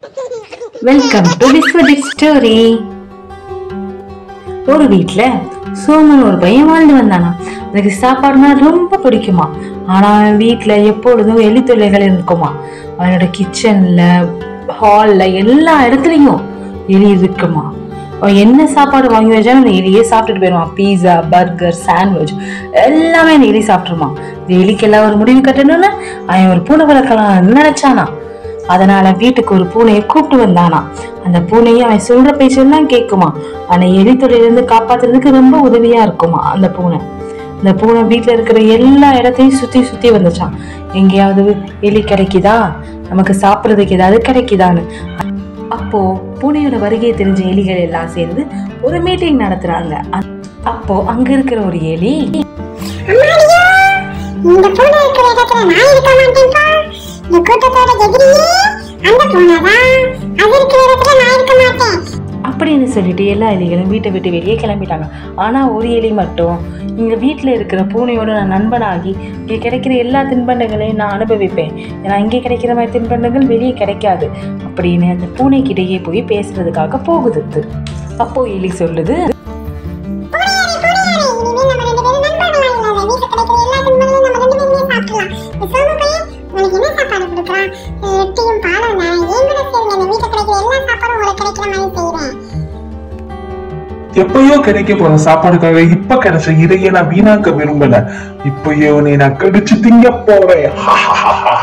Welcome to விஸ்வதிக் story ஒரு வீட்ல சோமன் ஒரு பையன் வாழ்ந்து வந்தானா அதுக்கு சாப்பாடுனா ரொம்ப பிடிக்குமா ஆனா அவன் வீட்ல எப்பொழுதும் எலி தொல்லைகள் இருக்குமா அவனோட கிச்சன்ல ஹால்ல எல்லா இடத்துலயும் எலி இருக்குமா அவன் என்ன சாப்பாடு வாங்கி வச்சாலும் அந்த எலியே சாப்பிட்டுட்டு போயிடுவான் பீஸா பர்கர் சாண்ட்விச் எல்லாமே அந்த எலி சாப்பிட்டுருவான் இந்த எலிக்கெல்லாம் ஒரு முடிவு கட்டணும்னு அவன் ஒரு பூனை வளர்க்கலாம்னு நினைச்சானா அதனால வீட்டுக்கு ஒரு பூனையை கூப்பிட்டு வந்தானா அந்த பூனையை அவன் சொல்ற பேச்செல்லாம் கேட்குமா ஆனா எலித்தொடையிலிருந்து காப்பாத்துறதுக்கு ரொம்ப உதவியா இருக்குமா அந்த பூனை அந்த பூனை வீட்டுல இருக்கிற எல்லா இடத்தையும் சுத்தி சுத்தி வந்துச்சான் எங்கேயாவது எலி கிடைக்குதா நமக்கு சாப்பிடுறதுக்கு ஏதாவது கிடைக்குதான்னு அப்போ பூனையோட வருகையை தெரிஞ்ச எலிகள் எல்லாம் சேர்ந்து ஒரு மீட்டிங் நடத்துறாங்க அ- அப்போ அங்க இருக்கிற ஒரு எலி அம்மாடியோ இந்த பூனை இருக்கிற இடத்துல நான் இருக்க மாட்டேன்ப்பா இந்த கூட்டத்தோட எதிரியே அந்த பூனை தான் அது இருக்கிற இடத்துல நான் இருக்க மாட்டேன் அப்படின்னு சொல்லிட்டு எல்லா எலிகளும் வீட்டை விட்டு வெளியே கிளம்பிட்டாங்க ஆனா ஒரு எலி மட்டும் இங்க வீட்டுல இருக்கிற பூனையோட நான் நண்பனாகி இங்க கிடைக்கிற எல்லா தின்பண்டங்களையும் நான் அனுபவிப்பேன் ஏன்னா இங்கே கிடைக்கிற மாதிரி தின்பண்டங்கள் வெளியே கிடைக்காது அப்படின்னு அந்த பூனைக்கிட்டேயே போய் பேசுறதுக்காக போகுது அது. அப்போ எலி சொல்லுது பூனையாரே பூனையாரே இனிமேல் நம்ம ரெண்டு பேரும் நண்பர்களா இல்லாத வீட்டுல கிடைக்கிற எல்லா தின்பங்களையும் நம்ம ரெண்டு பேருமே சாப்பிடலாம் இந்த சோமு பையன் உனக்கு என்ன சாப்பாடு கொடுக்குறான் ரொட்டியும் பாலும் தான் ஏன் கூட சரிங்க இந்த வீட்டுல கிடைக்கிற எல்லா சாப்பாடும் உங்களுக்கு கிடைக்கிற மாதிரி செய்றேன் எப்பயோ கிடைக்க போற சாப்பாடுக்காக இப்ப கிடைச்ச இதையே நான் வீணாக்க விரும்பல இப்பயோ நீ நான் கடிச்சு திங்க போறேன்